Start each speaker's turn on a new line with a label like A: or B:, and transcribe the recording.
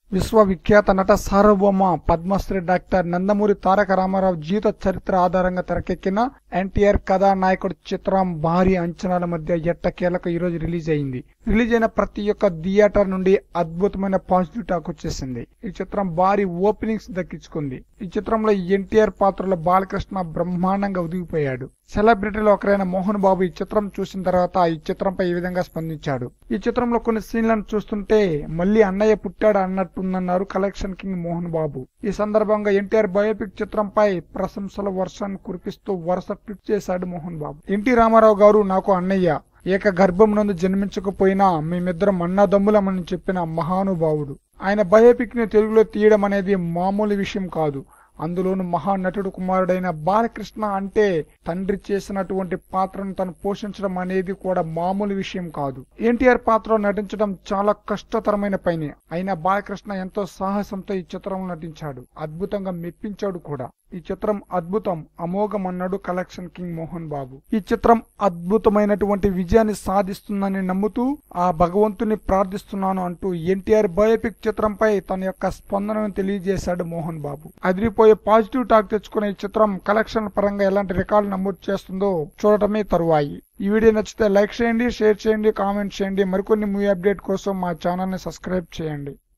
A: విశ్వవిఖ్యాత నట సార్వభౌమ పద్మశ్రీ డాక్టర్ నందమూరి తారక రామారావు జీవిత చరిత్ర ఆధారంగా తెరకెక్కిన ఎన్టీఆర్ కథానాయకుడు చిత్రం భారీ అంచనాల మధ్య ఎట్టకేలకు ఈ రోజు రిలీజ్ అయింది రిలీజ్ అయిన ప్రతి ఒక్క థియేటర్ నుండి అద్భుతమైన పాజిటివ్ టాక్ వచ్చేసింది ఈ చిత్రం భారీ ఓపెనింగ్స్ దక్కించుకుంది ఈ చిత్రంలో ఎన్టీఆర్ పాత్రలో బాలకృష్ణ బ్రహ్మాండంగా ఉదిగిపోయాడు సెలబ్రిటీలో ఒకరైన మోహన్ బాబు ఈ చిత్రం చూసిన తర్వాత ఈ చిత్రంపై ఈ విధంగా స్పందించాడు ఈ చిత్రంలో కొన్ని సీన్లను చూస్తుంటే మళ్ళీ అన్నయ్య పుట్టాడు అన్నట్టుందన్నారు కలెక్షన్ కింగ్ మోహన్ బాబు ఈ సందర్భంగా ఎన్టీఆర్ బయోపిక్ చిత్రంపై ప్రశంసల వర్షాన్ని కురిపిస్తూ వరుస ట్వీట్ చేశాడు మోహన్ బాబు ఎన్టీ రామారావు గారు నాకు అన్నయ్య ఏక గర్భం నందు జన్మించకపోయినా మేమిద్దరం అన్నదమ్ములమని చెప్పిన మహానుభావుడు ఆయన బయోపిక్ ని తెలుగులో తీయడం అనేది మామూలు విషయం కాదు అందులోను మహానటుడు కుమారుడైన బాలకృష్ణ అంటే తండ్రి చేసినటువంటి పాత్రను తను పోషించడం అనేది కూడా మామూలు విషయం కాదు ఎన్టీఆర్ పాత్రలో నటించడం చాలా కష్టతరమైన పని అయినా బాలకృష్ణ ఎంతో సాహసంతో ఈ చిత్రంలో నటించాడు అద్భుతంగా మెప్పించాడు కూడా ఈ చిత్రం అద్భుతం అమోఘం అన్నాడు కలెక్షన్ కింగ్ మోహన్ బాబు ఈ చిత్రం అద్భుతమైనటువంటి విజయాన్ని సాధిస్తుందని నమ్ముతూ ఆ భగవంతుని ప్రార్థిస్తున్నాను అంటూ ఎన్టీఆర్ బయోపిక్ చిత్రంపై తన యొక్క స్పందనను తెలియజేశాడు మోహన్ బాబు అదిరిపోయే పాజిటివ్ టాక్ తెచ్చుకునే ఈ చిత్రం కలెక్షన్ పరంగా ఎలాంటి రికార్డు నమోదు చేస్తుందో చూడటమే తరువాయి ఈ వీడియో నచ్చితే లైక్ చేయండి షేర్ చేయండి కామెంట్ చేయండి మరికొన్ని మూవీ అప్డేట్ కోసం మా ఛానల్ ని సబ్స్క్రైబ్ చేయండి